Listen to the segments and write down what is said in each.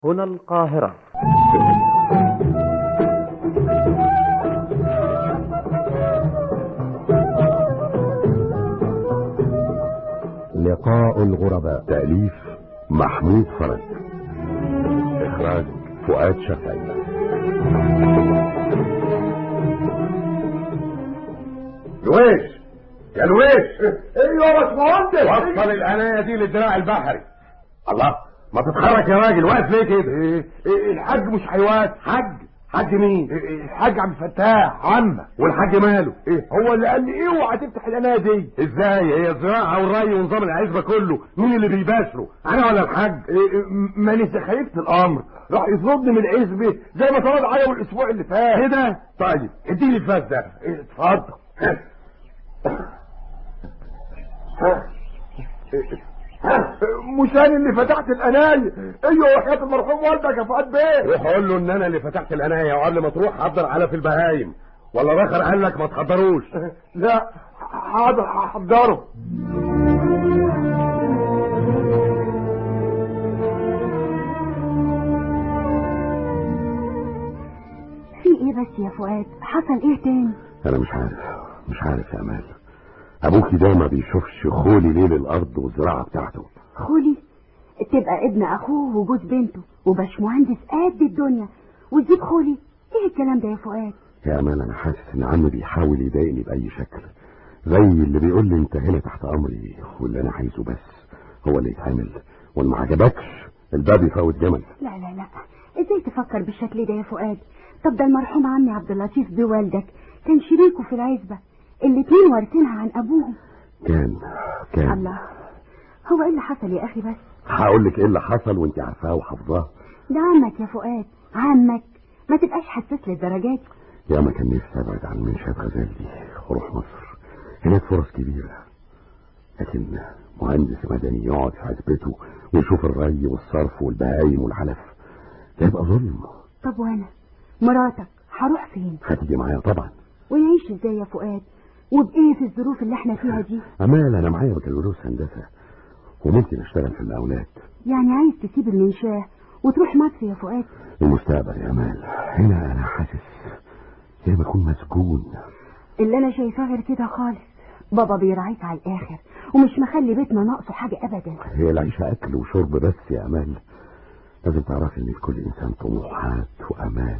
هنا القاهرة لقاء الغرباء تأليف محمود فرج إخراج فؤاد شفعي لويش يا لويش ايوه يا باشمهندس وصل العناية دي للدراع البحري الله ما تتحرك يا راجل واقف ليه كده إيه إيه الحاج مش حيوان حج حج مين إيه إيه الحاج عبد الفتاح عمك والحج ماله إيه هو اللي قال لي اوعى تفتح القناه دي ازاي هي الزراعة والري ونظام العزبة كله مين اللي بيباشره انا ولا الحاج إيه إيه ماني خليفه الامر راح يطردني من العزبه زي ما طرد عليا الاسبوع اللي فات كده طيب اديني الفاس ده إيه اتفضل مش انا اللي فتحت القنايه ايوه وحياه المرحوم والدك يا فؤاد بيه روح قول له ان انا اللي فتحت القناية وقبل ما تروح حضر علف البهايم ولا الاخر قال لك ما تحضروش لا حاضر هحضره في ايه بس يا فؤاد حصل ايه تاني انا مش عارف مش عارف يا امال ابوكي ده ما بيشوفش خولي ليل الارض والزراعة بتاعته خولي تبقى ابن اخوه وجوز بنته وباشمهندس قد الدنيا وتجيب خولي ايه الكلام ده يا فؤاد يا امال انا حاسس ان عمي بيحاول يضايقني باي شكل زي اللي بيقول لي انت هنا تحت امري واللي انا عايزه بس هو اللي يتعمل وان ما عجبكش الباب يفوت جمل لا لا لا ازاي تفكر بالشكل ده يا فؤاد طب ده المرحوم عمي عبد اللطيف بوالدك كان شريكه في العزبة الاتنين وارثينها عن ابوهم كان كان الله هو ايه اللي حصل يا اخي بس هقول لك ايه اللي حصل وانت عارفاه وحافظاه ده عمك يا فؤاد عمك ما تبقاش حساس للدرجات يا ما كان نفسي ابعد عن منشأة غزال دي واروح مصر هناك فرص كبيرة لكن مهندس مدني يقعد في عزبته ويشوف الري والصرف والبهايم والعلف ده يبقى ظلم طب وانا مراتك هروح فين هتيجي معايا طبعا ونعيش ازاي يا فؤاد وبايه في الظروف اللي احنا فيها دي امال انا معايا بكالوريوس هندسة وممكن اشتغل في المقاولات يعني عايز تسيب المنشاه وتروح مصر يا فؤاد المستقبل يا امال هنا انا حاسس زي ما اكون مسجون اللي انا شايفاه غير كده خالص بابا بيراعيك على الاخر ومش مخلي بيتنا ناقصه حاجه ابدا هي العيشة اكل وشرب بس يا امال لازم تعرفي ان لكل انسان طموحات وامال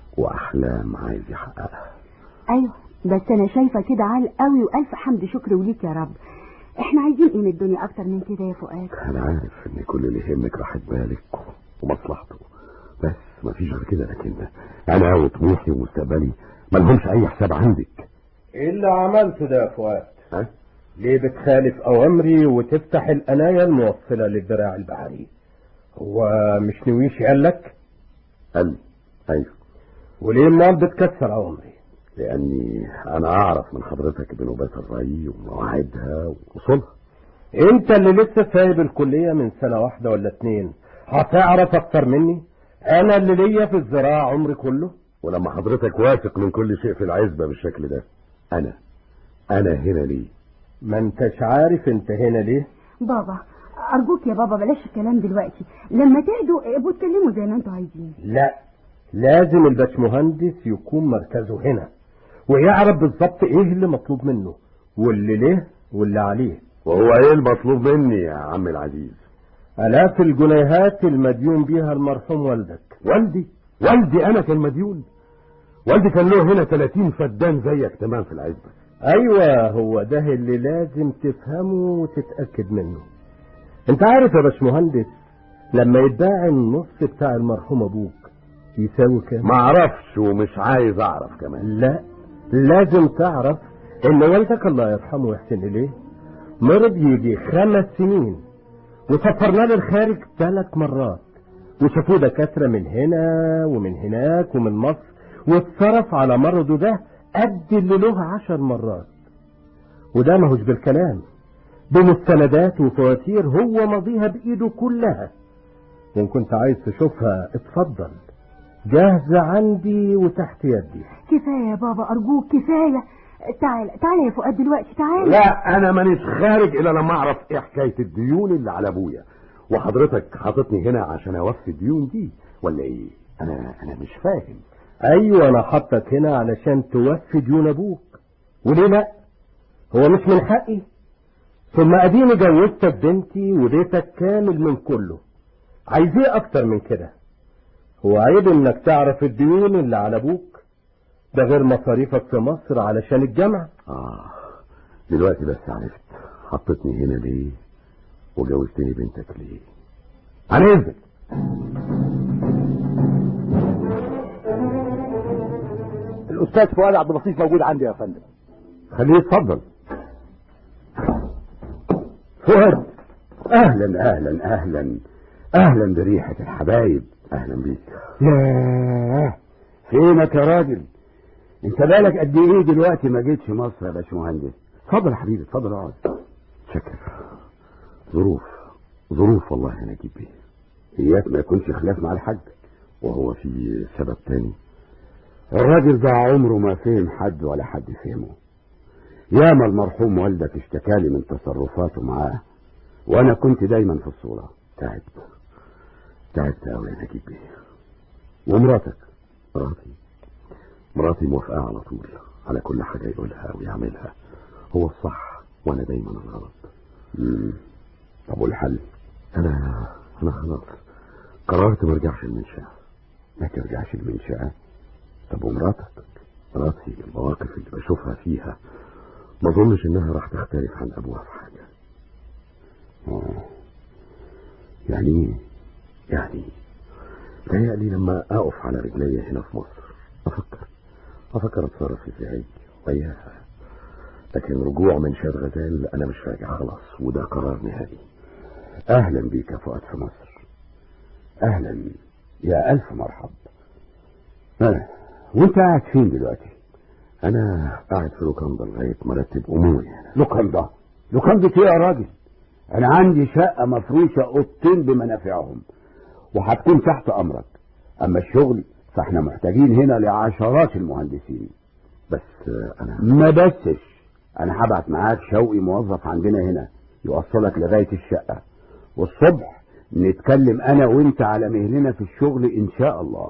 واحلام عايز يحققها ايوه بس انا شايفه كده عال قوي والف حمد شكر وليك يا رب احنا عايزين ايه من الدنيا اكتر من كده يا فؤاد انا عارف ان كل اللي يهمك راحة بالك ومصلحته بس مفيش غير كده لكن انا وطموحي ومستقبلي ملهمش اي حساب عندك ايه اللي عملته ده يا فؤاد ها ليه بتخالف اوامري وتفتح القنايه الموصله للدراع البحري هو مش نويش قال لك قال ايوه وليه امال بتكسر اوامري لاني انا اعرف من حضرتك بنوبات الري ومواعيدها ووصولها انت اللي لسه سايب الكليه من سنه واحده ولا اتنين هتعرف اكتر مني انا اللي ليا في الزراعه عمري كله ولما حضرتك واثق من كل شيء في العزبة بالشكل ده انا انا هنا ليه ما انتش عارف انت هنا ليه بابا ارجوك يا بابا بلاش الكلام دلوقتي لما تهدوا ابقوا اتكلموا زي ما انتوا عايزين لا لازم الباشمهندس يكون مركزه هنا ويعرف بالظبط ايه اللي مطلوب منه واللي ليه واللي عليه وهو ايه المطلوب مني يا عم العزيز آلاف الجنيهات المديون بيها المرحوم والدك والدي والدي انا كان مديون والدي كان له هنا 30 فدان زيك تمام في العزبة ايوه هو ده اللي لازم تفهمه وتتأكد منه انت عارف يا باشمهندس لما يتباع النص بتاع المرحوم ابوك يساوي كام ما اعرفش ومش عايز اعرف كمان لا لازم تعرف ان والدك الله يرحمه ويحسن اليه مرض يجي خمس سنين وسافرنا للخارج ثلاث مرات وشافوه دكاترة من هنا ومن هناك ومن مصر واتصرف على مرضه ده قد اللي له عشر مرات وده ماهوش بالكلام بمستندات وفواتير هو ماضيها بإيده كلها وإن كنت عايز تشوفها اتفضل جاهزة عندي وتحت يدي كفايه يا بابا ارجوك كفايه تعال تعال يا فؤاد دلوقتي تعال لا انا مانيش خارج الا لما اعرف ايه حكايه الديون اللي على ابويا وحضرتك حاططني هنا عشان اوفي الديون دي ولا ايه انا انا مش فاهم ايوه انا حطك هنا علشان توفي ديون ابوك وليه لا هو مش من حقي ثم اديني جوزتك بنتي وبيتك كامل من كله عايز ايه اكتر من كده هو عيب انك تعرف الديون اللي على ابوك ده غير مصاريفك في مصر علشان الجامعة اه دلوقتي بس عرفت حطتني هنا ليه وجوزتني بنتك ليه على اذنك الاستاذ فؤاد عبد اللطيف موجود عندي يا فندم خليه يتفضل فؤاد اهلا اهلا اهلا اهلا بريحة الحبايب اهلا بيك ياه فينك يا راجل انت بالك قد ايه دلوقتي ما جيتش مصر يا باشمهندس اتفضل يا حبيبي اتفضل اقعد شكر ظروف ظروف والله انا اجيب بيه اياك ما يكونش خلاف مع الحاج وهو في سبب تاني الراجل ده عمره ما فهم حد ولا حد فهمه ياما المرحوم والدك اشتكالي من تصرفاته معاه وانا كنت دايما في الصورة تعبت تعبت قوي انا اجيب بيه ومراتك مراتي مراتي موافقة على طول على كل حاجة يقولها ويعملها هو الصح وانا دايما الغلط مم. طب والحل انا انا خلاص قررت ما ارجعش المنشأة ما ترجعش المنشأة طب ومراتك مراتي المواقف اللي بشوفها فيها ما اظنش انها راح تختلف عن ابوها في حاجة آه. يعني ايه يعني تهيألي لما اقف على رجلي هنا في مصر افكر افكر اتصرف ازاي وياها لكن رجوع من شاد غزال انا مش راجع خلاص وده قرار نهائي اهلا بيك يا فؤاد في مصر اهلا يا الف مرحب آه. وانت قاعد فين دلوقتي انا قاعد في لوكاندا لغايه ما ارتب اموري هنا لوكاندا لوكاندا ايه يا راجل انا عندي شقه مفروشه اوضتين بمنافعهم وهتكون تحت امرك اما الشغل فاحنا محتاجين هنا لعشرات المهندسين بس انا ما بسش انا هبعت معاك شوقي موظف عندنا هنا يوصلك لغايه الشقه والصبح نتكلم انا وانت على مهلنا في الشغل ان شاء الله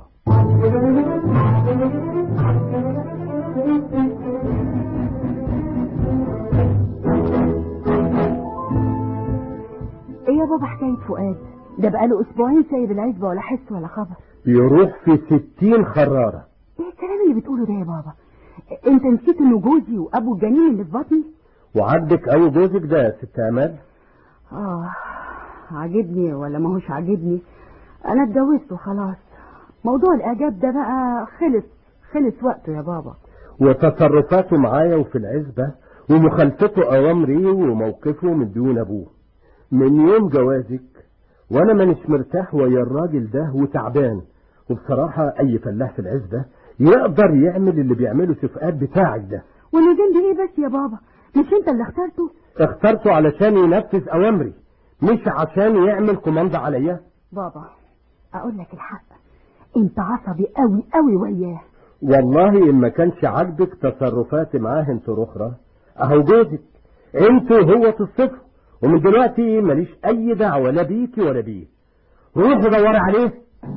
ايه يا بابا حكاية فؤاد ده بقاله اسبوعين سايب العزبة ولا حس ولا خبر بيروح في ستين خرارة ايه الكلام اللي بتقوله ده يا بابا انت نسيت انه جوزي وابو الجنين اللي في بطني وعندك أو جوزك ده يا ست أمال اه عاجبني ولا ما هوش عاجبني انا اتجوزت وخلاص موضوع الاعجاب ده بقى خلص خلص وقته يا بابا وتصرفاته معايا وفي العزبة ومخالفته أوامري وموقفه من دون أبوه من يوم جوازك وأنا مانيش مرتاح ويا الراجل ده وتعبان وبصراحة أي فلاح في العزبة يقدر يعمل اللي بيعمله سفقات بتاعك ده وانا ذنبي ايه بس يا بابا مش انت اللي اخترته اخترته علشان ينفذ أوامري مش عشان يعمل كوماندا عليا بابا اقول لك الحق انت عصبي قوي قوي وياه والله إن ما كانش عاجبك تصرفاتي معاه انت أخرى أهو جوزك انتوا هو تصفه ومن دلوقتي ماليش أي دعوة لا بيكي ولا بيه روحي دوري عليه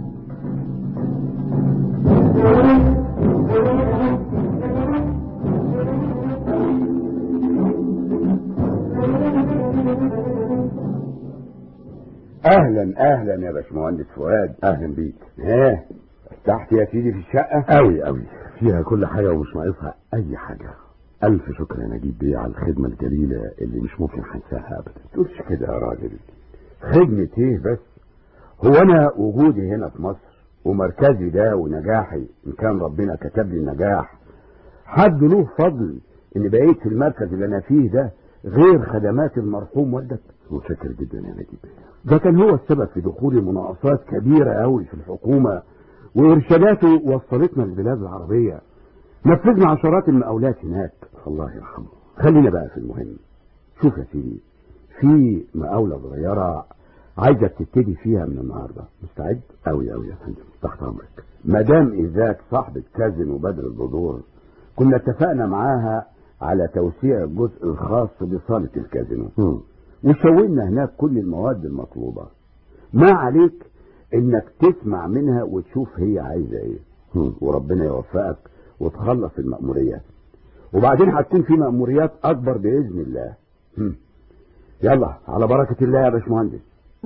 اهلا اهلا يا باشمهندس فؤاد اهلا بيك ايه ارتحت يا سيدي في الشقه قوي قوي فيها كل حاجة ومش ناقصها أي حاجة ألف شكر يا نجيب بيه على الخدمة الجليلة اللي مش ممكن هنساها أبدا تقولش كده يا راجل خدمة ايه بس هو انا وجودي هنا في مصر ومركزي ده ونجاحي ان كان ربنا كتب لي النجاح حد له فضل ان بقيت في المركز اللي انا فيه ده غير خدمات المرحوم والدك متشكر جدا يا نجيب بيه ده كان هو السبب في دخول مناقصات كبيرة قوي في الحكومة وإرشاداته وصلتنا للبلاد العربية نفذنا عشرات المقاولات هناك الله يرحمه خلينا بقى في المهم شوف يا سيدي في مقاولة صغيرة عايزك تبتدي فيها من النهاردة مستعد؟ قوي قوي يا فندم تحت أمرك مدام إيزاك صاحبة كازن وبدر البذور كنا اتفقنا معاها على توسيع الجزء الخاص بصالة الكازينو مم. وشوينا هناك كل المواد المطلوبة ما عليك انك تسمع منها وتشوف هي عايزه ايه هم. وربنا يوفقك وتخلص المأموريات وبعدين هتكون في مأموريات اكبر باذن الله هم. يلا على بركه الله يا باشمهندس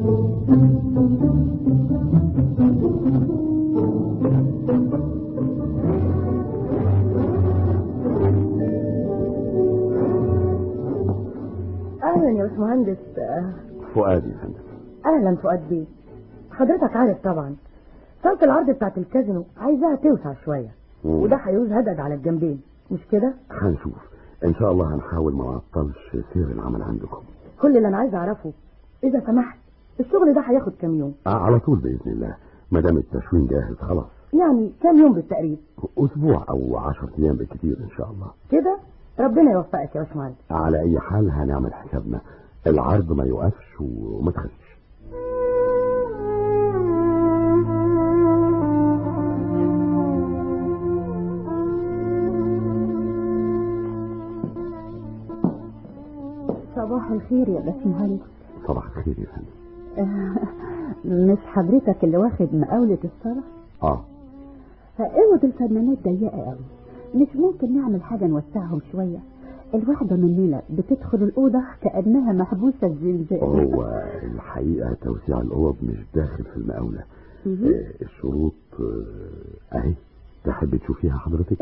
اهلا يا باشمهندس آه، فؤاد يا فندم اهلا فؤاد بيه حضرتك عارف طبعا صالة العرض بتاعت الكازينو عايزاها توسع شوية مم. وده هيعوز هدد على الجنبين مش كده هنشوف ان شاء الله هنحاول ما نعطلش سير العمل عندكم كل اللي انا عايز اعرفه اذا سمحت الشغل ده هياخد كام يوم آه، على طول باذن الله ما دام التشوين جاهز خلاص يعني كام يوم بالتقريب اسبوع او عشر ايام بالكثير ان شاء الله كده ربنا يوفقك يا باشمهندس على اي حال هنعمل حسابنا العرض ما يوقفش وما تخافش صباح الخير يا باشمهندس صباح الخير يا فندم مش حضرتك اللي واخد مقاولة الصلاة اه اوض الفنانات ضيقة قوي مش ممكن نعمل حاجة نوسعهم شوية الواحدة مننا بتدخل الأوضة كأنها محبوسة الزنزانة هو الحقيقة توسيع الأوض مش داخل في المقاولة آه، الشروط آه، أهي تحب تشوفيها حضرتك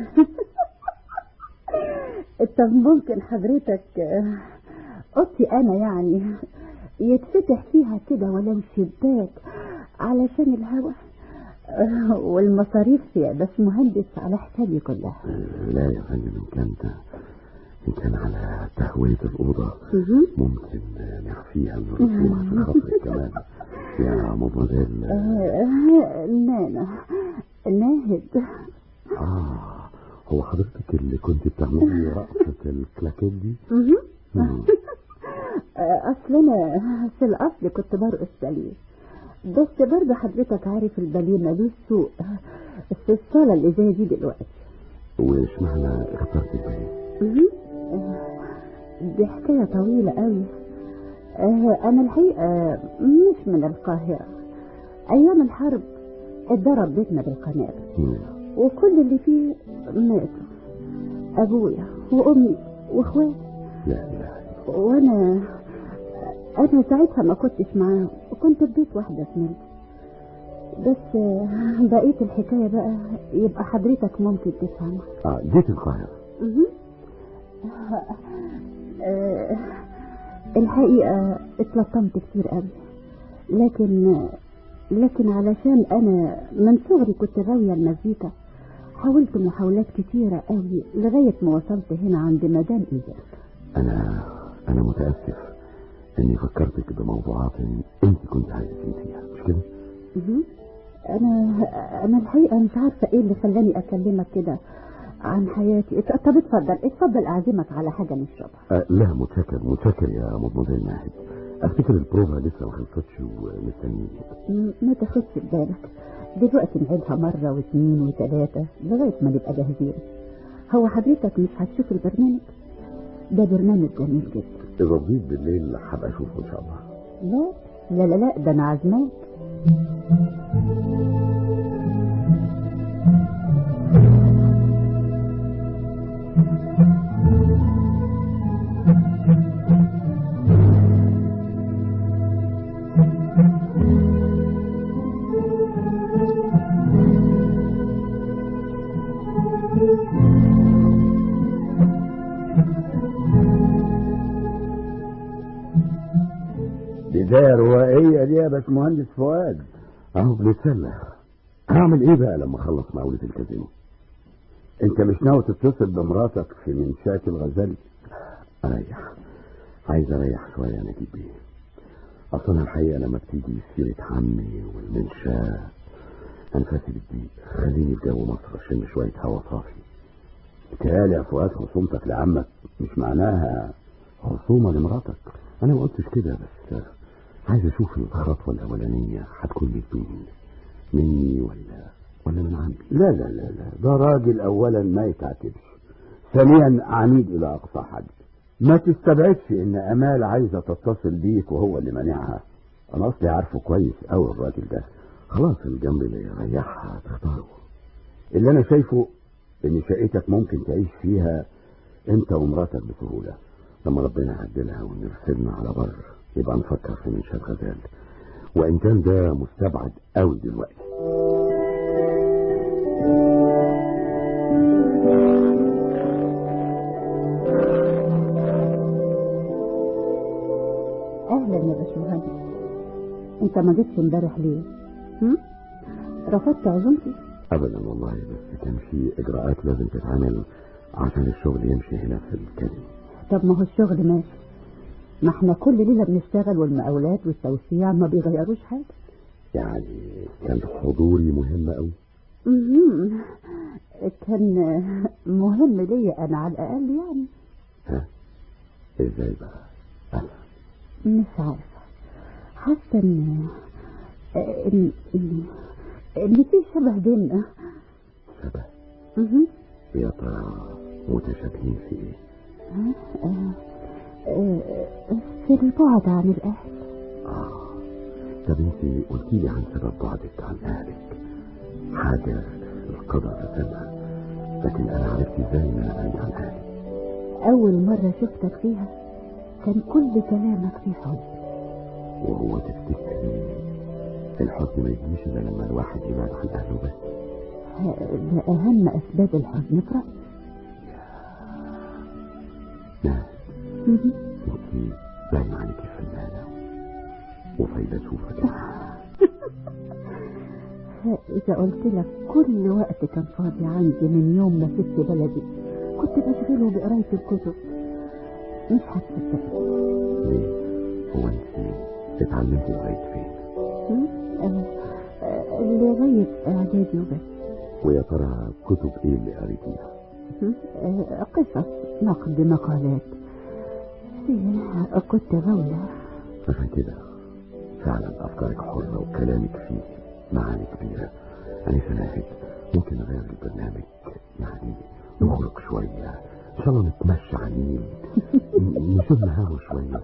طب ممكن حضرتك آه، اوضتي انا يعني يتفتح فيها كده ولو شباك علشان الهواء آه، والمصاريف يا باشمهندس على حسابي كلها آه، لا يا فندم إن كان إن كان على تهوية الأوضة مهم. ممكن آه، نخفيها من الرسوم عشان خاطرك كمان يا مدمزيل آه، نانا ناهد آه هو حضرتك اللي كنت بتعملي رقصة الكلاكيت دي؟ مهم. مم. آه، اصل انا في الاصل كنت برقص باليه بس برضه حضرتك عارف الباليه ملوش سوق في الصاله اللي زي دي دلوقتي واشمعنى اخترت الباليه؟ مهم. آه، دي حكايه طويله قوي آه، انا الحقيقه مش من القاهره ايام الحرب اتضرب بيتنا بالقنابل مم. وكل اللي فيه ماتوا ابويا وامي واخواتي لا لا وانا انا ساعتها ما كنتش معاهم وكنت في بيت واحده زميلتي بس آه، بقيه الحكايه بقى يبقى حضرتك ممكن تفهمها اه جيت القاهرة مهم. آه، الحقيقه اتلطمت كتير قوي لكن لكن علشان انا من صغري كنت غاويه المزيكا حاولت محاولات كتيرة قوي لغاية ما وصلت هنا عند مدام إيجاد أنا أنا متأسف إني فكرتك بموضوعات أنت كنت عايزة تنسيها مش كده؟ مهم. انا انا الحقيقه مش عارفه ايه اللي خلاني اكلمك كده عن حياتي ات- طب اتفضل اتفضل اعزمك على حاجه نشربها آه لا متشكر متشكر يا مدمزيل ماهد أفتكر البروفا لسه ما خلصتش ومستنيني م- ما تاخدش في بالك دلوقتي نعيدها مره واثنين وثلاثه لغايه ما نبقى جاهزين هو حضرتك مش هتشوف البرنامج ده برنامج جميل جدا إذا فضيت بالليل هبقى أشوفه إن شاء الله لا لا لا لا ده انا عازماك بداية روائية دي يا باشمهندس فؤاد أهو بنتسلى هعمل إيه بقى لما أخلص مقاولة الكازينو؟ انت مش ناوي تتصل بمراتك في منشاة الغزالي أريح عايز أريح شوية يا نجيب بيه أصلا الحقيقة لما بتيجي سيرة عمي والمنشاة أنفاسي بتضيق خليني في جو مصر أشم شوية هوا صافي بتهيألي يا فؤاد خصومتك لعمك مش معناها خصومة لمراتك أنا ما قلتش كده بس عايز أشوف الخطوة الأولانية هتكون من مين مني ولا ولا من عمي لا لا لا لا ده راجل اولا ما يتعاتبش ثانيا عميد الى اقصى حد ما تستبعدش ان امال عايزه تتصل بيك وهو اللي مانعها انا اصلي عارفه كويس قوي الراجل ده خلاص الجنب اللي يريحها تختاره اللي انا شايفه ان شقتك ممكن تعيش فيها انت ومراتك بسهوله لما ربنا يعدلها ونرسلنا على بر يبقى نفكر في منشاد غزال وان كان ده مستبعد قوي دلوقتي اهلا يا باشمهندس انت ما جيتش امبارح ليه هم؟ رفضت عزومتي ابدا والله بس كان في اجراءات لازم تتعمل عشان الشغل يمشي هنا في الكلمة طب ما هو الشغل ماشي ما احنا كل ليله بنشتغل والمقاولات والتوسيع ما بيغيروش حاجه يعني كان حضوري مهم قوي مهم. كان مهم ليا انا على الاقل يعني ها ازاي بقى انا مش عارفه حاسه ان ان ان ان في شبه بينا شبه مهم. يا ترى متشابهين في ايه آه، آه، في البعد عن الاهل اه طب انت قلتي لي عن سبب بعدك عن اهلك حاجة القدر قسمها لكن انا عرفت ازاي ان انا بعيد عن اهلي اول مره شفتك فيها كان كل كلامك في حب وهو تفتكري الحزن ما يجيش الا لما الواحد يبعد عن اهله بس ده اهم اسباب الحزن في رايي نعم مهم. انت باين عليكي فنانة وفيلسوفة كمان إذا قلت لك كل وقت كان فاضي عندي من يوم ما سبت بلدي كنت بشغله بقراية الكتب مش هتصدق ليه هو انت اتعلمتي لغاية فين لغاية إعدادي وبس ويا ترى كتب ايه اللي قريتيها م? آه، قصص نقد مقالات في- كنت غاوية عشان كده فعلا افكارك حرة وكلامك فيه معاني كبيرة انا سمعت ممكن نغير البرنامج يعني نخرج شوية ان شاء الله نتمشى على النيل ن- نشم هوا شوية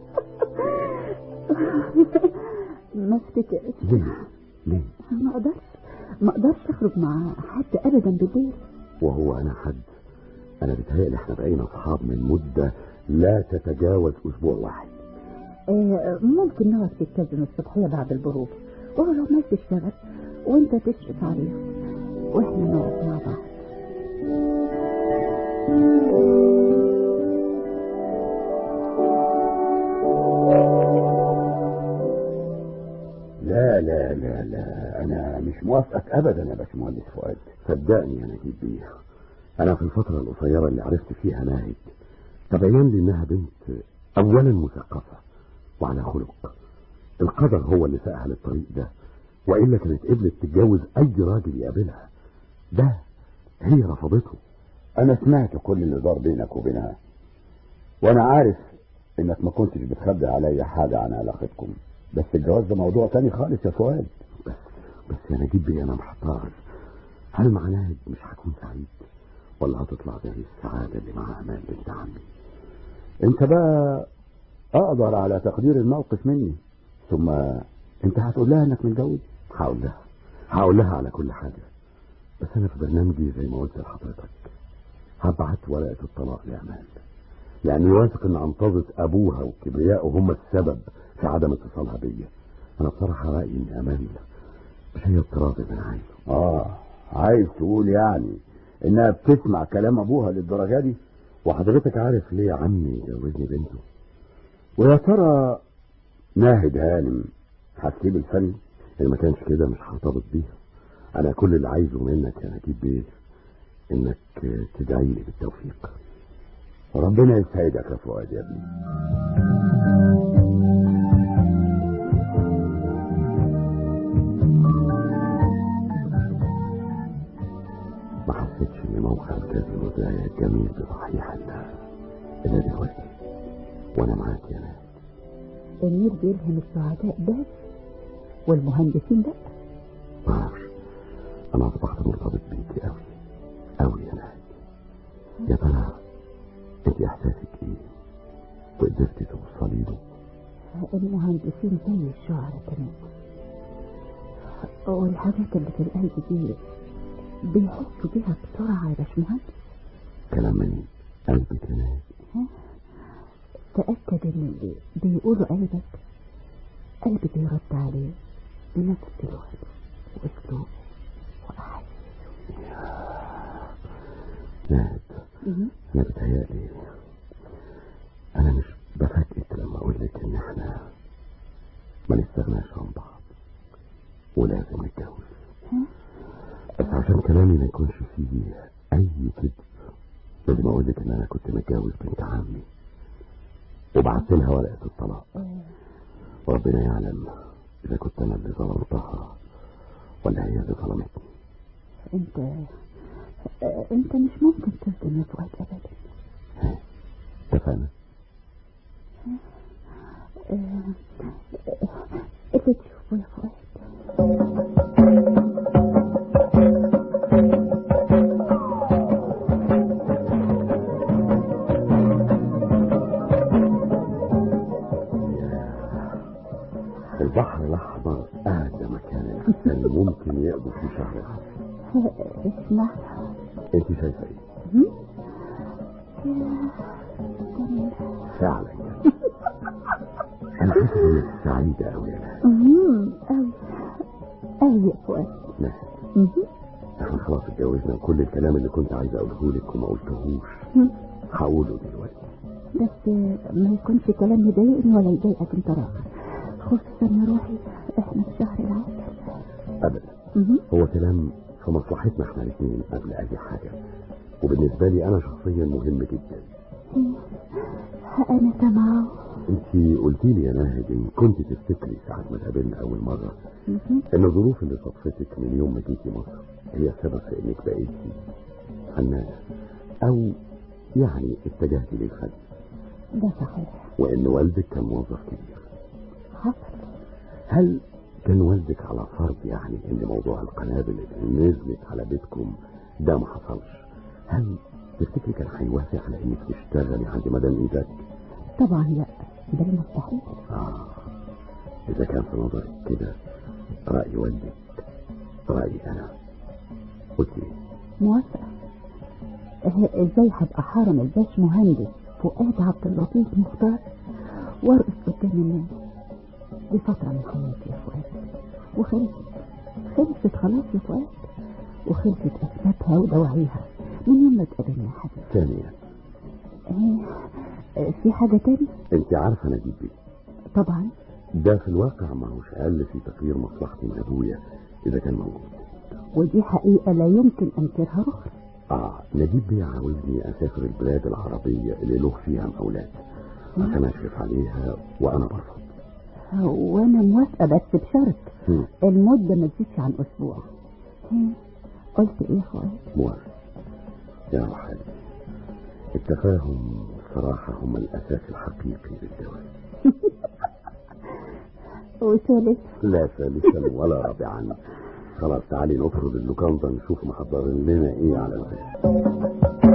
ما افتكرش ليه ليه ما اقدرش ما اقدرش اخرج مع حد ابدا بالليل وهو انا حد انا بتهيألي احنا بقينا اصحاب من مدة لا تتجاوز اسبوع واحد آه، ممكن نقعد في الكازينو الصبحية بعد البروف وهو لو ما تشتغل وانت تشرف عليهم واحنا نقعد مع بعض لا لا لا لا انا مش موافقك ابدا يا باشمهندس فؤاد صدقني يا نجيب بيه انا في الفترة القصيرة اللي عرفت فيها ناهد تبين لي انها بنت اولا مثقفة وعلى خلق القدر هو اللي سهل الطريق ده والا كانت قبلت تتجوز اي راجل يقابلها ده هي رفضته انا سمعت كل اللي دار بينك وبينها وانا عارف انك ما كنتش بتخبي عليا حاجة عن علاقتكم بس الجواز ده موضوع تاني خالص يا فؤاد بس بس يا نجيب بيه انا محتار هل مع ناهد مش هكون سعيد ولا هتطلع زي السعادة اللي مع امال بنت عمي انت بقى اقدر على تقدير الموقف مني ثم انت هتقول لها انك متجوز هقول لها هقول لها على كل حاجة بس انا في برنامجي زي ما قلت لحضرتك هبعت ورقة الطلاق لأمال لأني واثق إن أنتظة أبوها وكبريائه هم السبب في عدم اتصالها بيا أنا بصراحة رأيي إن أمال مش هي الطراز اللي أنا عايزه اه عايز تقول يعني انها بتسمع كلام ابوها للدرجة دي وحضرتك عارف ليه عمي جوزني بنته ويا ترى ناهد هانم هتسيب الفن إن ما كانش كده مش هرتبط بيها أنا كل اللي عايزه منك يا نجيب بيه إنك تدعي لي بالتوفيق ربنا يسعدك يا فؤاد يا ابني ما حسيتش ان موقع الكازينو ده جميل بصحيح الا الا دلوقتي وانا معاك يا ناس النيل بيلهم السعداء بس والمهندسين لا ما اعرفش انا اصبحت مرتبط بيكي قوي قوي يا ناس يا ترى انت احساسك ايه وقدرتي توصلي له المهندسين زي الشعراء كمان والحاجات اللي في القلب دي بيحسوا بيها بسرعة يا باشمهندس كلام من قلبي كمان تأكد ان اللي بيقولوا قلبك قلبي بيرد عليه بنفس الوقت واسلوب واحاسيس نهد انا بتهيألي انا مش بفاجئك لما اقول لك ان احنا ما نستغناش عن بعض ولازم نتجوز بس عشان كلامي ما يكونش فيه اي كذب لازم اقول لك ان انا كنت متجوز بنت عمي وبعت لها ورقه الطلاق وربنا يعلم اذا كنت انا اللي ظلمتها ولا هي اللي ظلمتني انت انت مش ممكن تصدم يا فؤاد ابدا اتفقنا اللي تشوفه يا فؤاد البحر الاحمر اهدى مكان الانسان ممكن يقضي فيه شهر واحد اسمع انت شايفه ايه فعلا انا حاسس انك سعيده قوي يا نهى امم قوي قوي يا فؤاد نهى مهم. احنا خلاص اتجوزنا وكل الكلام اللي كنت عايز اقوله لك وما قلتهوش هقوله دلوقتي بس ما يكونش كلام يضايقني ولا يضايقك انت راجل خصوصا يا روحي احنا في شهر العسل ابدا مهم. هو كلام في مصلحتنا احنا الاثنين قبل اي حاجه وبالنسبه لي انا شخصيا مهم جدا انا سامعه انت قلتي لي يا ناهد ان كنت تفتكري ساعه ما اتقابلنا اول مره مهم. ان الظروف اللي صدفتك من يوم ما جيتي مصر هي السبب في انك بقيتي فنانه او يعني اتجهتي للفن ده صحيح وان والدك كان موظف كبير حصل هل كان والدك على فرض يعني ان موضوع القنابل اللي نزلت على بيتكم ده ما حصلش هل تفتكري كان هيوافق على انك تشتغلي عند مدام ايدك طبعا لا ده المستحيل اه اذا كان في نظرك كده راي والدك رايي انا قلت ايه موافقة اه، ازاي هبقى حارم الباش مهندس فؤاد عبد اللطيف مختار وارقص قدام الناس دي فترة من حياتي يا فؤاد وخلصت خلصت خلاص يا فؤاد وخلصت أسبابها ودواعيها من يوم ما اتقابلنا يا حبيبي ثانيا اه، اه، في حاجة تاني انت عارفه انا جيت بيه طبعا ده في الواقع ما هوش اقل في تطوير مصلحتي من ابويا اذا كان موجود ودي حقيقة لا يمكن أنكرها رخر اه نجيب بيه عاوزني اسافر البلاد العربيه اللي له فيها مقاولات عشان اشرف عليها وانا برفض وانا موافقة بس بشرط مم. المدة ما تزيدش عن اسبوع ها، قلت ايه يا فؤاد موافق يا روحاني التفاهم والصراحة هم الأساس الحقيقي للجواز وثالث لا ثالثا ولا رابعا خلاص تعالي نفرض اللوكاندا نشوف محضر لنا ايه على الغدا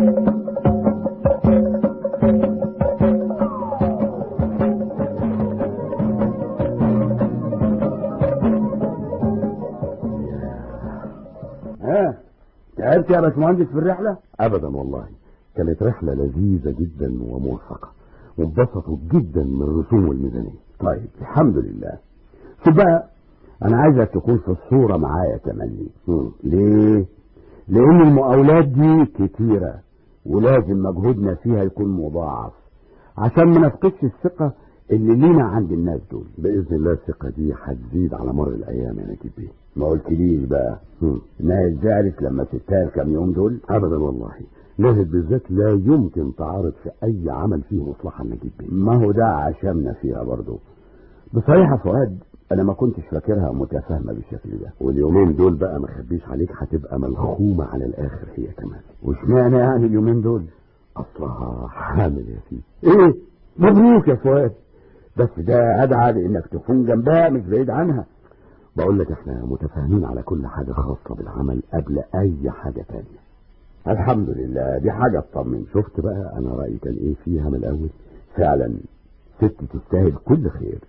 ها تعبت يا باشمهندس في الرحله ابدا والله كانت رحلة لذيذة جدا وموفقة وانبسطوا جدا من الرسوم والميزانية طيب الحمد لله شوف بقى انا عايزك تكون في الصوره معايا تملي مم. ليه لان المقاولات دي كتيره ولازم مجهودنا فيها يكون مضاعف عشان ما نفقدش الثقه اللي لينا عند الناس دول بإذن الله الثقة دي هتزيد على مر الأيام يا نجيب بيه ما قلتليش بقى مم. انها زعلت لما سبتها الكام يوم دول أبدا والله ناهد بالذات لا يمكن تعارض في أي عمل فيه مصلحة نجيب بيه ما هو ده عشمنا فيها برضو بصراحه يا فؤاد انا ما كنتش فاكرها متفاهمه بالشكل ده واليومين دول بقى ما اخبيش عليك هتبقى ملخومة على الآخر هي كمان واشمعنى يعني اليومين دول أصلها حامل يا سيدي ايه مبروك يا فؤاد بس ده ادعى لانك تكون جنبها مش بعيد عنها بقول لك احنا متفاهمين على كل حاجة خاصة بالعمل قبل أي حاجة تانية الحمد لله دي حاجه تطمن شفت بقى أنا رأيي كان إيه فيها من الأول فعلا ست تستاهل كل خير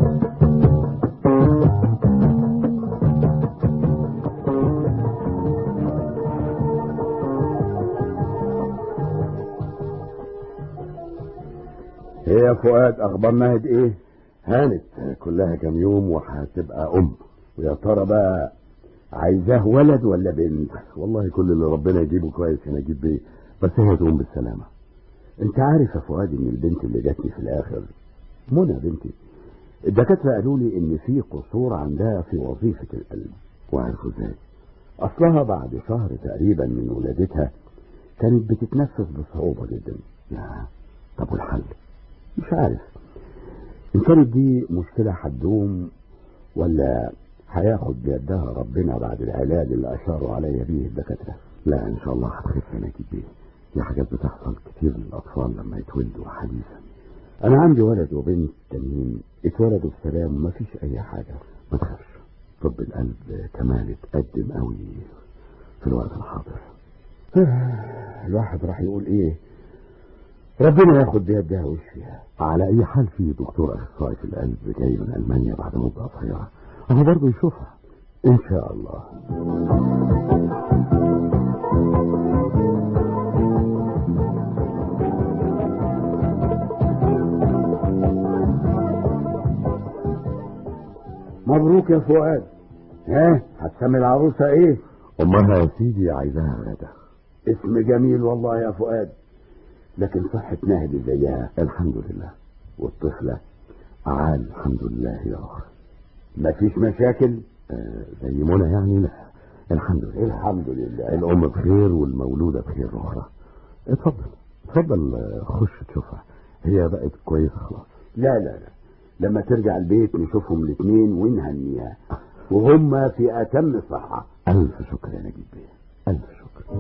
ايه يا فؤاد اخبار ناهد ايه هانت كلها كام يوم وهتبقى ام ويا ترى بقى عايزاه ولد ولا بنت والله كل اللي ربنا يجيبه كويس هنا اجيب بيه بس هي تقوم بالسلامه انت عارف يا فؤاد ان البنت اللي جاتني في الاخر منى بنتي الدكاتره قالوا لي ان في قصور عندها في وظيفه القلب وعرفوا ازاي اصلها بعد شهر تقريبا من ولادتها كانت بتتنفس بصعوبه جدا يا طب والحل مش عارف ان كانت دي مشكله هتدوم ولا هياخد بيدها ربنا بعد العلاج اللي اشاروا عليا بيه الدكاتره لا ان شاء الله هتخف هنا بيه دي حاجات بتحصل كتير للاطفال لما يتولدوا حديثا انا عندي ولد وبنت تانيين اتولدوا بسلام ومفيش اي حاجه ما تخافش طب القلب كمان اتقدم قوي في الوقت الحاضر الواحد راح يقول ايه ربنا ياخد بيدها ويشفيها على اي حال في دكتور اخصائي في القلب جاي من المانيا بعد مده قصيره اهو برضه يشوفها ان شاء الله مبروك يا فؤاد ها هتسمي العروسه ايه امها يا سيدي عايزاها غدا اسم جميل والله يا فؤاد لكن صحة نهدي زيها الحمد لله والطفلة عال الحمد لله يا اخي مفيش مشاكل آه زي منى يعني لا الحمد لله الحمد لله الام بخير والمولودة بخير اخرى اتفضل اتفضل آه، خش تشوفها هي بقت كويسة خلاص لا لا لا لما ترجع البيت نشوفهم الاثنين ونهنيها وهم في اتم صحة الف شكر يا نجيب بيه الف شكر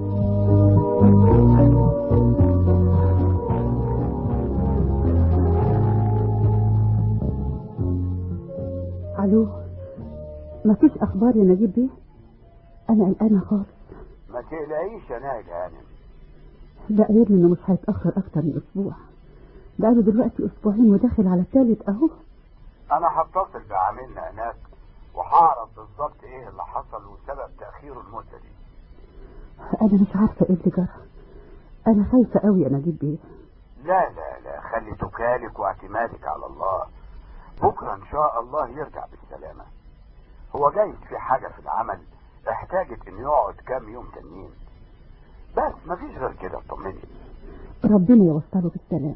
الو مفيش اخبار يا نجيب بيه انا قلقانه خالص ما تقلقيش يا ناجي هانم ده قايل لي انه مش هيتاخر اكتر من اسبوع بقاله دلوقتي اسبوعين وداخل على الثالث اهو انا هتصل بعاملنا هناك وهعرف بالظبط ايه اللي حصل وسبب تاخيره المده دي انا مش عارفه ايه اللي جرى انا خايفه قوي يا نجيب بيه لا لا لا خلي توكالك واعتمادك على الله بكره ان شاء الله يرجع بالسلامه هو جاي في حاجه في العمل احتاجت انه يقعد كام يوم تانيين بس مفيش غير كده اطمني ربنا يوصله بالسلامه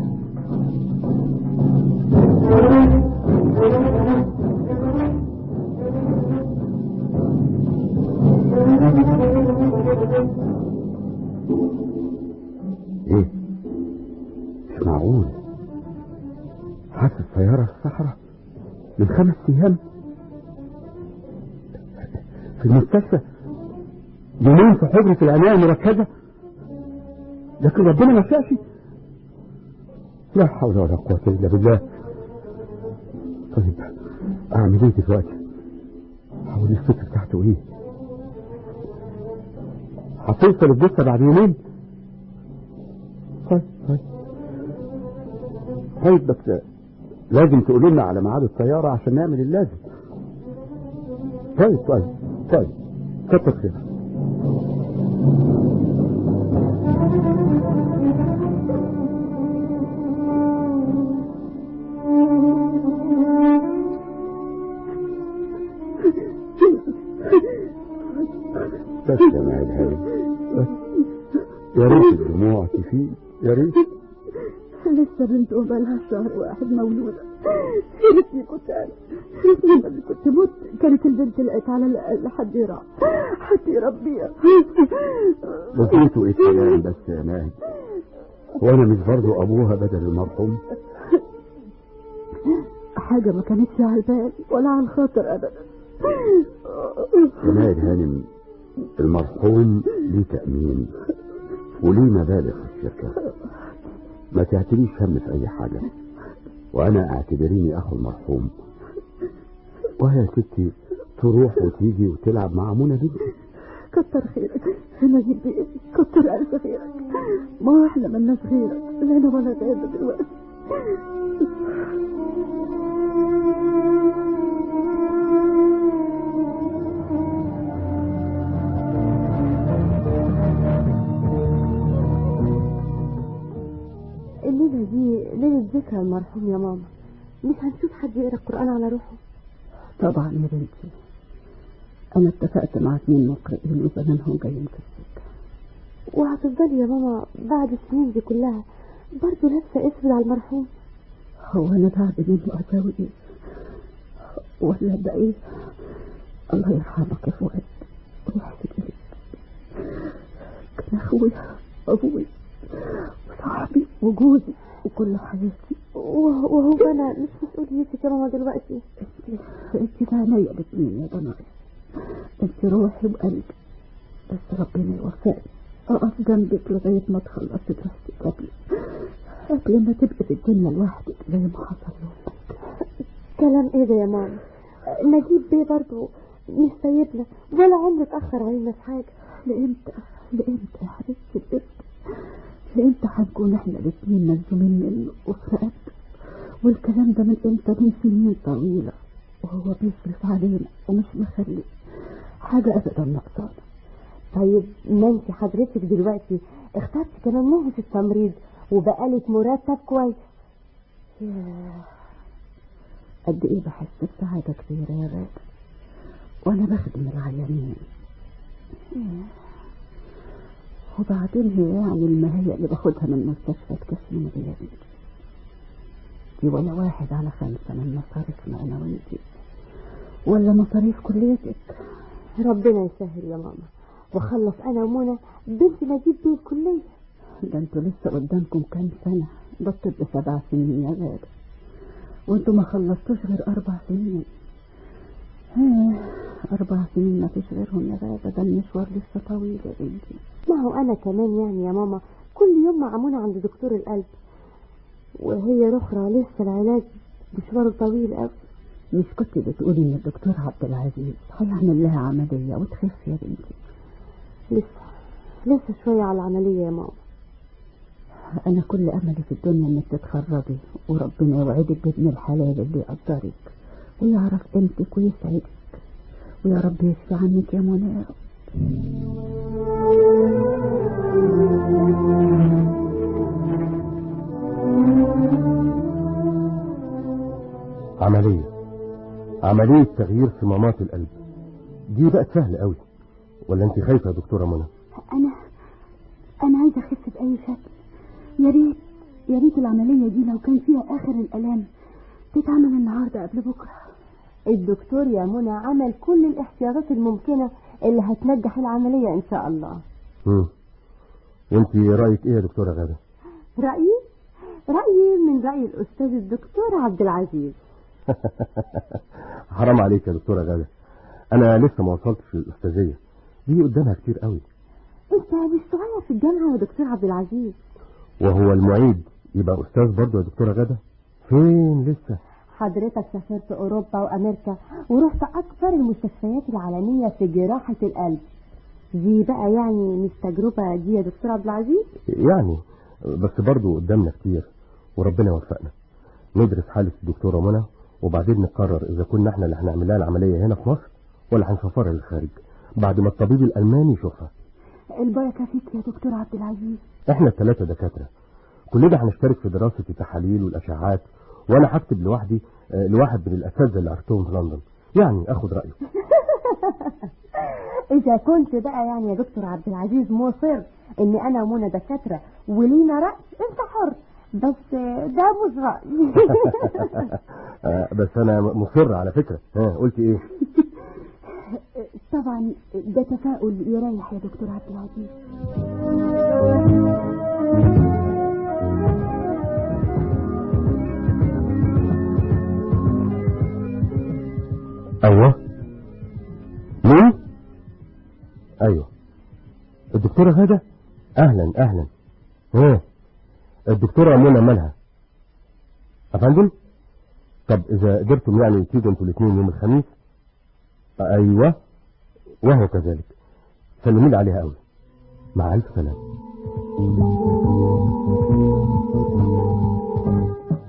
ايه مش معقول حادث سيارة في الصحراء من خمس ايام في المستشفى يومين في حجرة العناية المركزة لكن ربنا ما شاءش لا حول ولا قوة الا بالله طيب اعمل ايه دلوقتي حول الفكر بتاعته ايه هتوصل الجثة بعد يومين طيب طيب طيب بس لازم تقولوا لنا على ميعاد الطيارة عشان نعمل اللازم طيب طيب طيب كتر خير بس يا معاد هاني بس يا ريت الدموع تفيد يا ريت لسه بنت بقالها شهر واحد مولودة يا ريتني كنت أنا يا ريتني لما كنت مت كانت البنت لقيت على الأقل حد يرعى حد يربيها بقيتوا ايه كلام بس يا ماهي وانا مش برضو ابوها بدل المرحوم حاجة ما كانتش على البال ولا على الخاطر أبدا يا ماهي هانم المرحوم ليه تأمين وليه مبالغ في الشركة ما تعتريش هم في اي حاجة وانا اعتبريني اخو المرحوم وهي يا ستي تروح وتيجي وتلعب مع منى بنتي كتر خيرك أنا جيب بإيه كتر ألف خيرك ما احنا ملناش غيرك لا أنا ولا غيرك دلوقتي الليلة دي ليلة ذكرى المرحوم يا ماما مش هنشوف حد يقرا القرآن على روحه طبعا يا بنتي انا اتفقت مع اتنين مقرئين وزمانهم جايين في السكه وهتفضلي يا ماما بعد السنين دي كلها برضه لابسة اسود على المرحوم هو انا بعد منه اساوي ايه ولا ده ايه الله يرحمك يا فؤاد ويحسن اليك كان اخويا ابوي وصاحبي وجوزي وكل حياتي وهو وهو انا مش مسؤوليتك يا ماما دلوقتي انت انت عينيا الاثنين يا بنات انت روحي وقلبي بس ربنا يوفقني اقف جنبك لغايه ما تخلصي دراستك قبل قبل ما تبقي في الدنيا لوحدك زي ما حصل لك كلام ايه ده يا ماما نجيب بيه برضه مش سايبنا ولا عمره اتأخر علينا في حاجة لامتى لامتى يا حبيبتي لامتى لامتى هنكون احنا الاثنين ملزومين منه وفي رقبته والكلام ده من امتى من سنين طويله وهو بيصرف علينا ومش مخلي حاجه ابدا ناقصانا طيب ما انت حضرتك دلوقتي اخترتي كمان مهنة التمريض وبقالك مرتب كويس ياه قد ايه بحس بسعاده كبيره يا غاده وانا بخدم العيانين ياه. وبعدين هي يعني المهية اللي باخدها من مستشفى كاسمين دي يا بنتي دي ولا واحد على خمسة من مصاريفنا أنا وأنتي ولا مصاريف كليتك ربنا يسهل يا ماما وخلص انا ومنى بنت نجيب بيه الكلية ده انتوا لسه قدامكم كام سنة ده الطب سبع سنين يا غادة وانتوا ما خلصتوش غير أربع سنين ها أربع سنين ما فيش غيرهم يا غادة ده المشوار لسه طويل يا بنتي ما هو انا كمان يعني يا ماما كل يوم مع منى عند دكتور القلب وهي الاخرى لسه العلاج مشواره طويل قوي مش كنت بتقولي ان الدكتور عبد العزيز هيعمل لها عملية وتخف يا بنتي لسه لسه شوية على العملية يا ماما أنا كل أملي في الدنيا إنك تتخرجي وربنا يوعدك بابن الحلال اللي يقدرك ويعرف قيمتك ويسعدك ويا رب يشفي عنك يا منى يا رب عملية عملية تغيير صمامات القلب دي بقت سهلة قوي ولا انت خايفة يا دكتورة منى أنا أنا عايزة أخف بأي شكل يا ريت يا ريت العملية دي لو كان فيها آخر الآلام تتعمل النهاردة قبل بكرة الدكتور يا منى عمل كل الاحتياطات الممكنة اللي هتنجح العملية ان شاء الله مم. وانت رأيك ايه يا دكتورة غادة رأيي رأيي من رأي الأستاذ الدكتور عبد العزيز حرام عليك يا دكتورة غادة انا لسه ما وصلتش للأستاذية دي قدامها كتير قوي انت مش صغير في الجامعة يا دكتور عبد العزيز وهو المعيد يبقى أستاذ برضه يا دكتورة غادة فين لسه حضرتك سافرت أوروبا وأمريكا ورحت أكثر المستشفيات العالمية في جراحة القلب دي بقى يعني مش تجربة دي يا دكتور عبد العزيز يعني بس برضه قدامنا كتير وربنا يوفقنا ندرس حالة الدكتورة منى وبعدين نقرر إذا كنا احنا اللي هنعمل لها العملية هنا في مصر ولا هنسافرها للخارج بعد ما الطبيب الألماني يشوفها البركة فيك يا دكتور عبد العزيز احنا الثلاثة دكاترة كلنا هنشترك في دراسة التحاليل والأشعاعات وأنا هكتب لوحدي آه، لواحد من الأساتذة اللي عرفتهم في لندن يعني أخد رأيه إذا كنت بقى يعني يا دكتور عبد العزيز مصر إن أنا ومنى دكاترة ولينا رأي أنت حر بس ده مش رأي آه، بس أنا مصر على فكرة ها قلت إيه طبعا ده تفاؤل يريح يا دكتور عبد العزيز أيوه مين أيوه الدكتورة غادة أهلا أهلا ها الدكتورة منى مالها أفندم طب إذا قدرتم يعني تيجوا انتوا الاثنين يوم الخميس أيوه وهي كذلك سلمي لي عليها قوي مع ألف سلامة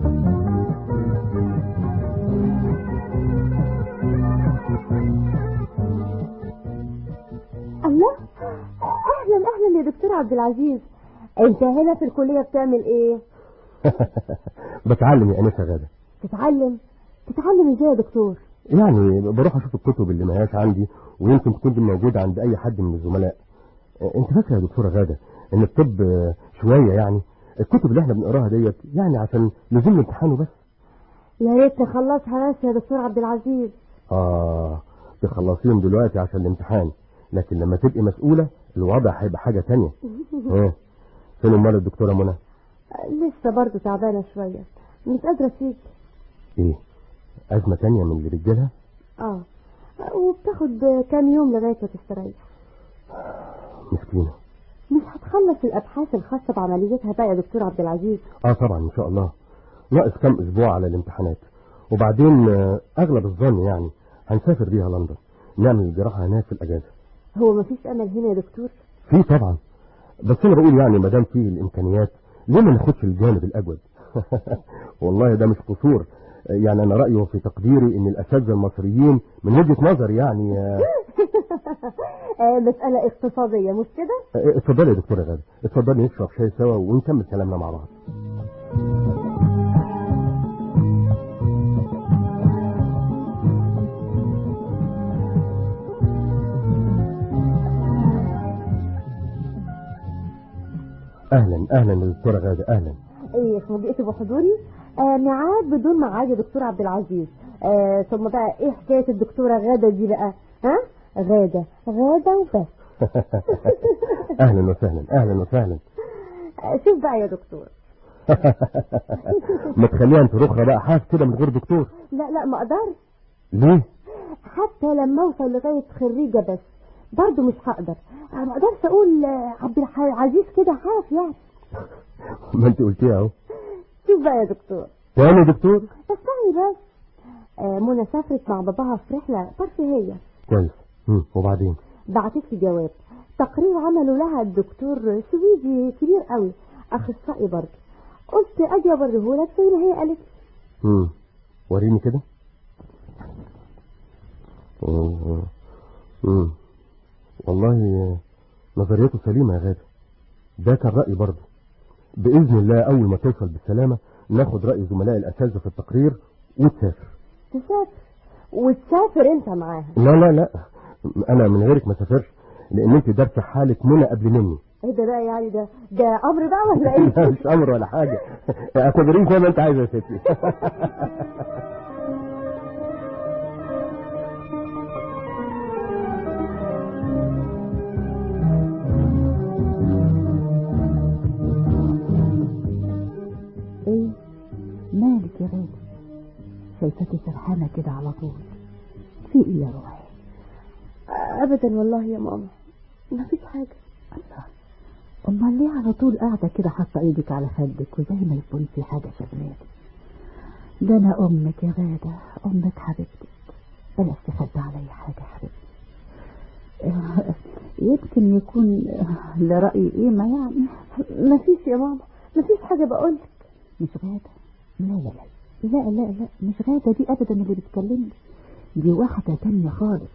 عبد العزيز انت هنا في الكلية بتعمل ايه بتعلم يا انسه غاده تتعلم تتعلم ازاي يا دكتور يعني بروح اشوف الكتب اللي ما هياش عندي ويمكن تكون دي موجوده عند اي حد من الزملاء انت فاكره يا دكتوره غاده ان الطب شويه يعني الكتب اللي احنا بنقراها ديت يعني عشان لزوم الامتحان بس يا ريت نخلصها بس يا دكتور عبد العزيز اه تخلصيهم دلوقتي عشان الامتحان لكن لما تبقي مسؤوله الوضع هيبقى حاجه تانية ايه فين امال الدكتوره منى لسه برضه تعبانة شوية مش قادرة تيجي ايه ازمه تانية من اللي بتجيلها اه وبتاخد كام يوم لغاية ما تستريح مسكينه مش هتخلص الأبحاث الخاصة بعمليتها بقى يا دكتور عبد العزيز اه طبعا ان شاء الله ناقص كام اسبوع على الامتحانات وبعدين آه، اغلب الظن يعني هنسافر بيها لندن نعمل الجراحه هناك في الاجازه هو مفيش أمل هنا يا دكتور في طبعا بس انا بقول يعني ما دام فيه الامكانيات ليه ما ناخدش الجانب الاجود والله ده مش قصور يعني انا رايي وفي تقديري ان الاساتذه المصريين من وجهه نظري يعني آه، آه مسألة اقتصادية مش كده آه، اتفضلي يا دكتوره غاده اتفضلي نشرب شاي سوا ونكمل كلامنا مع بعض اهلا اهلا يا دكتوره غاده اهلا ايه فوجئت بحضوري آه ميعاد بدون ميعاد يا دكتور عبد العزيز آه ثم بقى ايه حكاية الدكتورة غادة دي بقى ها غادة غادة وبس اهلا وسهلا اهلا وسهلا آه شوف بقى يا دكتور ما تخليها انت رخرة بقى حاف كده من غير دكتور لا لا ما اقدرش ليه حتى لما اوصل لغاية خريجة بس برضه مش هقدر آه، ما اقدرش اقول آه، عبد العزيز كده حاف يعني ما انت قلتيها اهو شوف بقى يا دكتور تاني يا دكتور استني بس آه منى سافرت مع باباها في رحلة ترفيهية كويس مم، وبعدين بعتت لي جواب تقرير عمله لها الدكتور سويدي كبير قوي اخصائي برضه قلت اجي اوريه لك زي ما هي قالت لي. امم وريني كده مم. مم. والله آه، نظريته سليمة يا غادة ده كان رأيي برضه بإذن الله أول ما توصل بالسلامة ناخد رأي زملاء الأساتذة في التقرير وتسافر تسافر وتسافر انت معاها لا لا لا أنا من غيرك ما سافرش لأن أنت دارسة حالك منى قبل مني ايه ده بقى يعني ده ده امر بقى ولا ايه لا مش أمر ولا حاجة اعتبريه زي ما أنت عايزة يا ستي ايه مالك يا غالي شايفاكي سرحانة كده على طول في ايه يا روحي ابدا والله يا ماما ما فيش حاجه الله امال ليه على طول قاعدة كده حاطة ايدك على خدك وزي ما يكون في حاجة شغلانة ده انا امك يا غادة امك حبيبتك بلاش تخبي علي حاجة يا حبيبتي آه، يمكن يكون آه، لرأيي قيمة يعني ما فيش يا ماما ما فيش حاجه بقول مش غادة لا لا لا لا لا لا مش غادة دي أبدا اللي بتكلمني دي واحدة تانية خالص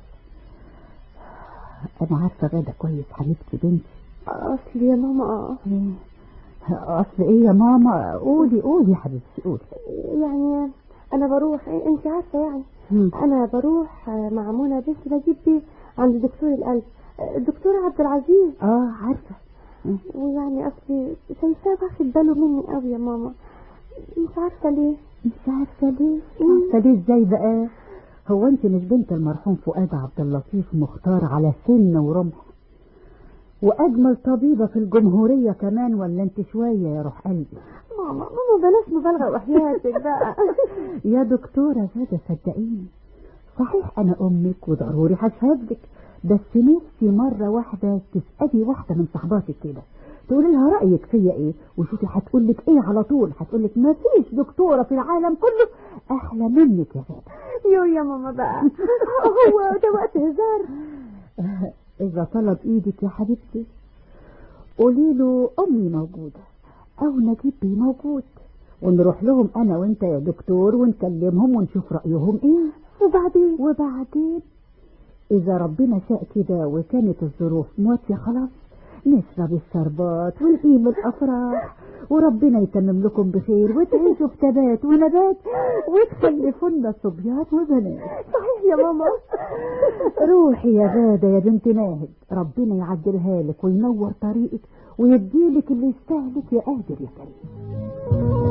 أنا عارفة غادة كويس حبيبتي بنتي اصل يا ماما إيه؟ أصل إيه يا ماما قولي قولي يا حبيبتي قولي يعني انا بروح انت عارفه يعني مم. انا بروح مع منى بنتي بجيب بيه عند دكتور القلب الدكتور عبد العزيز آه عارفة ويعني اصلي شايفاه واخد باله مني قوي يا ماما مش عارفه ليه مش عارفة ليه مش عارفة ليه إزاي بقى هو أنت مش بنت المرحوم فؤاد عبد اللطيف مختار على سن ورمح وأجمل طبيبة في الجمهورية كمان ولا أنت شوية يا روح قلبي ماما ماما بلاش مبالغه وحياتك بقى يا دكتورة غادة صدقيني صحيح أنا أمك وضروري هشهدلك بس نفسي مرة واحدة تسألي واحدة من صحباتك كده تقولي لها رأيك فيا إيه وشوفي هتقول لك إيه على طول هتقول لك ما فيش دكتورة في العالم كله أحلى منك يا غادة يو يا ماما بقى هو ده وقت هزار إذا طلب إيدك يا حبيبتي قولي له أمي موجودة أو نجيب بيه موجود ونروح لهم أنا وأنت يا دكتور ونكلمهم ونشوف رأيهم إيه وبعدين وبعدين إذا ربنا شاء كده وكانت الظروف مواتية خلاص نشرب الشربات ونقيم الافراح وربنا يتمم لكم بخير وتعيشوا في تبات ونبات وتخلفوا لنا صبيان وبنات صحيح يا ماما روحي يا غادة يا بنت ناهد ربنا يعدلها لك وينور طريقك ويديلك اللي يستاهلك يا قادر يا كريم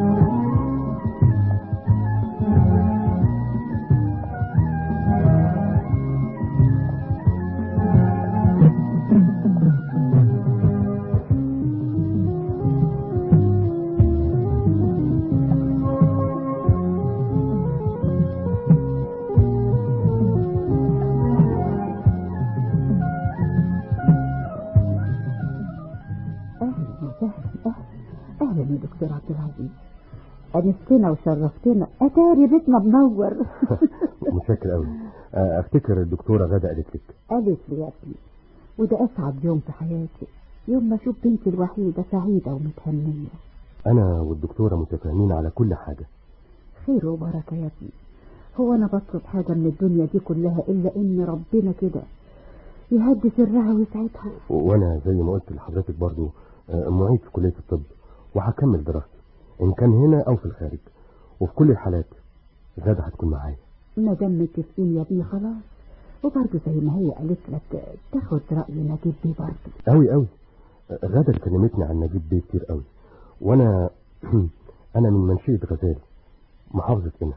اهلا وسهلا اهلا اهلا يا دكتور عبد العزيز انستنا وشرفتنا اتاري بيتنا منور متشكر قوي افتكر الدكتوره غاده قالت لك قالت لي يا ابني وده اسعد يوم في حياتي يوم ما اشوف بنتي الوحيده سعيده ومتهنيه انا والدكتوره متفاهمين على كل حاجه خير وبركه يا ابني هو انا بطلب حاجه من الدنيا دي كلها الا ان ربنا كده يهدي سرها ويسعدها وانا زي ما قلت لحضرتك برضو آه، معيد في كليه الطب وهكمل دراستي ان كان هنا او في الخارج وفي كل الحالات غاده هتكون معايا ما دام متفقين يا ابني خلاص وبرضه زي ما هي قالت لك تاخد رأي نجيب بيه برضه قوي قوي غاده اللي كلمتني عن نجيب بيه كتير قوي وانا انا من منشيه غزال محافظه هنا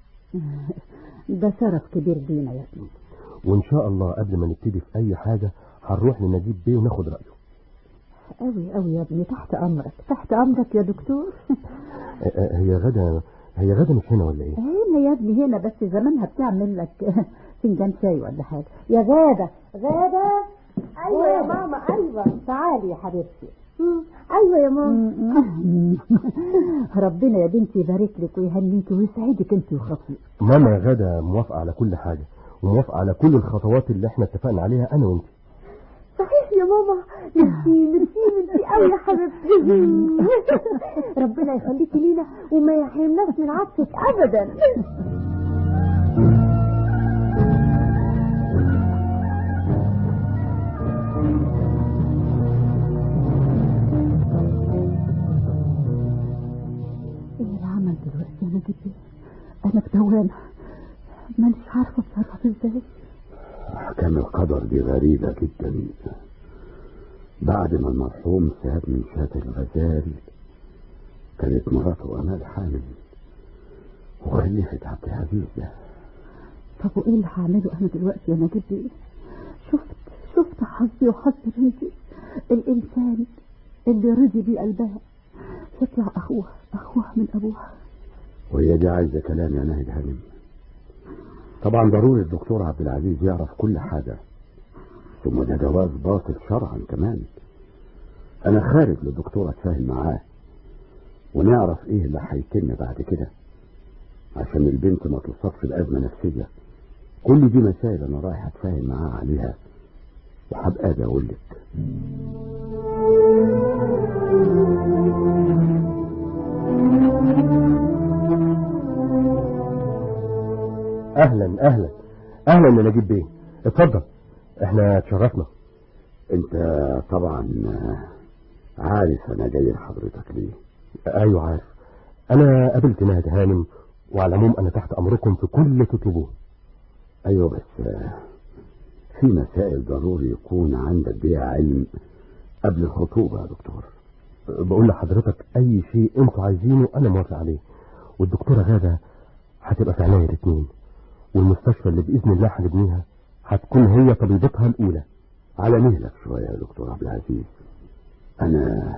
ده شرف كبير لينا يا ابني وان شاء الله قبل ما نبتدي في اي حاجه هنروح لنجيب بيه وناخد رايه قوي قوي يا ابني تحت امرك تحت امرك يا دكتور آه، آه، هي غاده هي غاده مش هنا ولا ايه هنا يا ابني هنا بس زمانها بتعمل لك فنجان شاي ولا حاجه يا غاده غاده ايوه يا ماما ايوه تعالي يا حبيبتي مم. ايوه يا ماما ربنا يا بنتي يبارك لك ويهنيكي ويسعدك انت وخطيبك ماما غاده موافقه على كل حاجه وموافقه على كل الخطوات اللي احنا اتفقنا عليها انا وانت صحيح يا ماما ميرسي ميرسي ميرسي قوي يا حبيبتي ربنا يخليكي لينا وما يحرمناش من عطفك ابدا ايه العمل دلوقتي انا جدي انا بتوانة مانيش عارفه اتصرف ازاي أحكام القدر دي غريبة جدا بعد ما المرحوم ساب من شاة الغزال كانت مراته أمال حامل وخلفت عبد العزيز ده طب وايه اللي هعمله انا دلوقتي انا جدي شفت شفت حظي وحظ بنتي الانسان اللي رضي بيه قلبها يطلع اخوها اخوها من ابوها وهي دي عايزة كلام يا ناهد هانم طبعا ضروري الدكتور عبد العزيز يعرف كل حاجة ثم ده جواز باطل شرعا كمان أنا خارج للدكتور أتفاهم معاه ونعرف إيه اللي هيتم بعد كده عشان البنت ما تصابش الأزمة نفسية كل دي مسائل أنا رايح أتفاهم معاه عليها وهبقى أجي أقول لك اهلا اهلا اهلا يا نجيب بيه اتفضل احنا اتشرفنا أنت طبعا عارف أنا جاي لحضرتك ليه ايوه عارف انا قابلت نهد هانم وعلى العموم انا تحت امركم في كل اللي تطلبوه ايوه بس آه، في مسائل ضروري يكون عندك بيها علم قبل الخطوبة يا دكتور بقول لحضرتك اي شيء انتوا عايزينه انا موافق عليه والدكتورة غادة هتبقى في عناية الاتنين والمستشفى اللي باذن الله هنبنيها هتكون هي طبيبتها الاولى على مهلك شوية يا دكتور عبد العزيز انا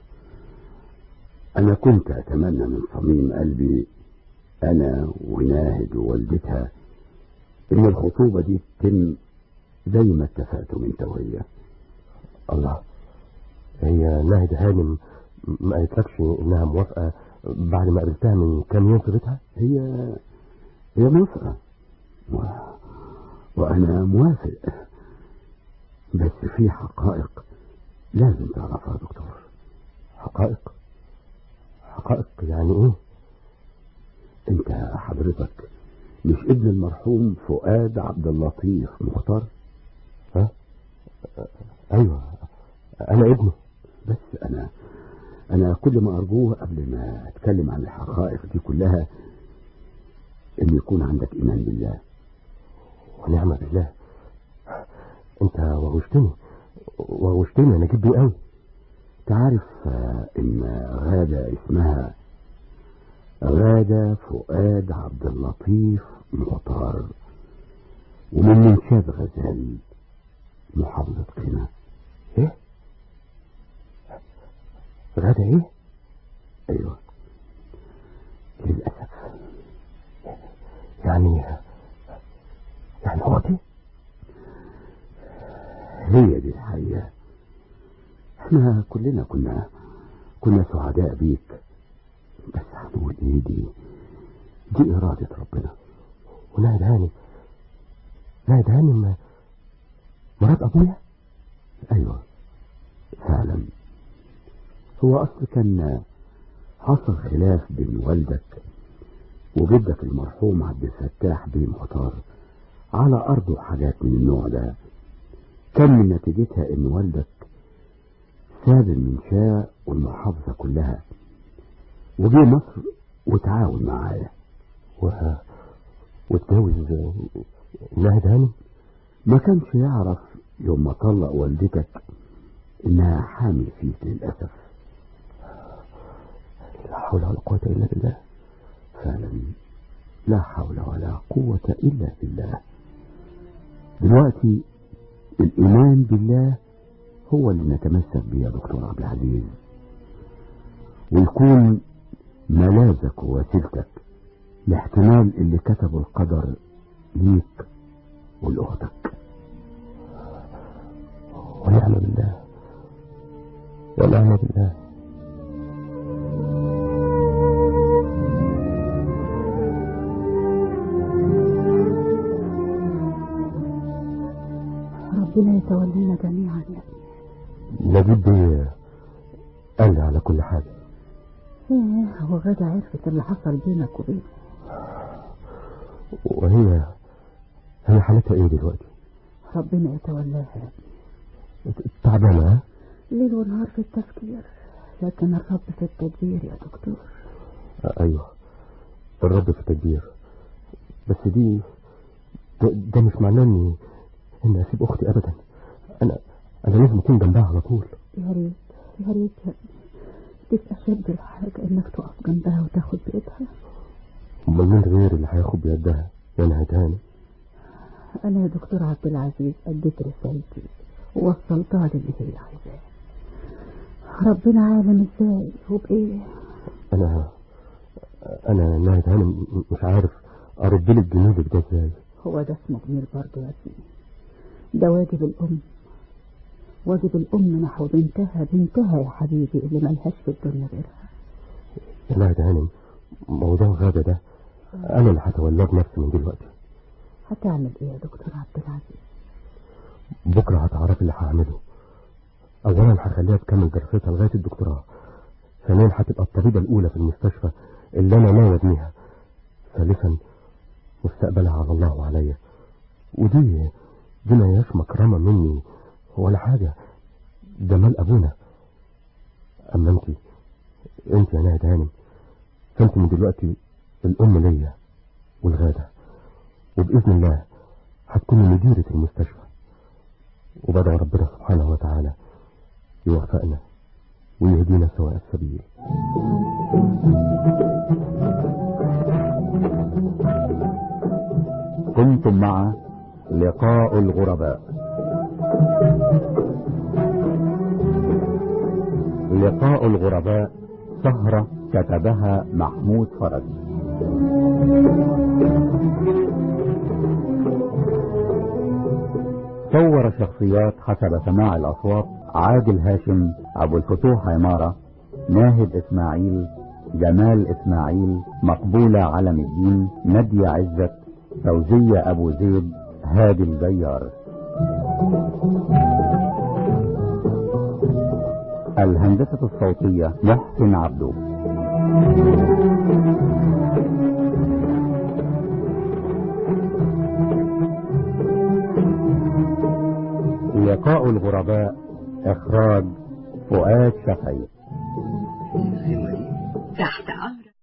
انا كنت اتمنى من صميم قلبي انا وناهد ووالدتها ان الخطوبة دي تتم زي ما اتفقتم انت وهي الله هي ناهد هانم ما قالتلكش انها موافقة بعد ما قابلتها من كام يوم في بيتها هي هي موافقة و... وأنا موافق بس في حقائق لازم تعرفها يا دكتور حقائق حقائق يعني ايه أنت حضرتك مش ابن المرحوم فؤاد عبد اللطيف مختار ها ايوه انا ابنه بس انا انا كل ما ارجوه قبل ما اتكلم عن الحقائق دي كلها ان يكون عندك ايمان بالله ونعم بالله انت وغشتني وغشتني انا جدي قوي تعرف آه، ان غادة اسمها غادة فؤاد عبد اللطيف مختار ومن منشاد غزال محافظة قنا ايه غدا ايه ايوه للأسف يعني يعني اختي هي دي الحقيقة احنا كلنا كنا كنا سعداء بيك بس هنقول ايه دي دي إرادة ربنا وناهد هاني ناهد هاني ما- مرات ابويا ايوه فعلا هو اصل كان حصل خلاف بين والدك وجدك المرحوم عبد الفتاح بيه مختار على ارض وحاجات من النوع ده كان من نتيجتها ان والدك ساب المنشاة والمحافظة كلها وجه مصر وتعاون معايا و... واتجوز ناهد هاني ما كانش يعرف يوم ما طلق والدتك انها حامل فيك للأسف لا حول ولا قوة الا بالله فعلا لا حول ولا قوة إلا بالله دلوقتي الإيمان بالله هو اللي نتمسك بيه يا دكتور عبد العزيز ويكون ملاذك ووسيلتك لاحتمال اللي كتبه القدر ليك ولأختك ونعم بالله ونعم بالله ربنا يتولينا جميعا يا ابني نجيب بيه قال لي على كل حاجة ايه هو غدا عرفت اللي حصل بينك وبينه وهي هي حالتها ايه دلوقتي ربنا يتولاها يا ابني تعبانة ها ليل ونهار في التفكير لكن الرب في التدبير يا دكتور ايوه الرب في التدبير بس دي ده, ده مش معناه اني اني اسيب اختي ابدا انا انا لازم اكون جنبها على طول يا ريت يا ريت يا ابني دي في أشد الحاجة إنك تقف جنبها وتاخد بإيدها امال مين غير اللي هياخد بيدها يا نهتاني أنا يا دكتور عبد العزيز أديت رسالتي ووصلتها للي هي عايزاه ربنا عالم ازاي وبإيه انا انا نهتاني م- مش عارف ارد لك جنودك ده ازاي هو ده اسمه جميل برضه يا ابني ده واجب الأم واجب الأم نحو بنتها بنتها يا حبيبي اللي ملهاش في الدنيا غيرها يا نهتاني موضوع غادة ده انا اللي هتولاه بنفسي من دلوقتي هتعمل ايه يا دكتور عبد العزيز بكره هتعرف اللي هعمله اولا هخليها تكمل دراستها لغايه الدكتوراه ثانيا هتبقى الطبيبه الاولى في المستشفى اللي انا ناوي ابنيها ثالثا مستقبلها على الله وعليا ودي دي ما هياش مكرمه مني ولا حاجه ده مال ابونا اما انت انت يا ناهد هانم فانت من دلوقتي الام ليا والغاده وباذن الله هتكوني مديره المستشفى وبدعو ربنا سبحانه وتعالى يوفقنا ويهدينا سواء السبيل كنتم مع لقاء الغرباء لقاء الغرباء سهرة كتبها محمود فرج صور شخصيات حسب سماع الأصوات عادل هاشم أبو الفتوح عمارة ناهد إسماعيل جمال إسماعيل مقبولة علم الدين نادية عزت فوزية أبو زيد هادي الجيار الهندسة الصوتية محسن عبدو لقاء الغرباء إخراج فؤاد شفعي تحت أمرك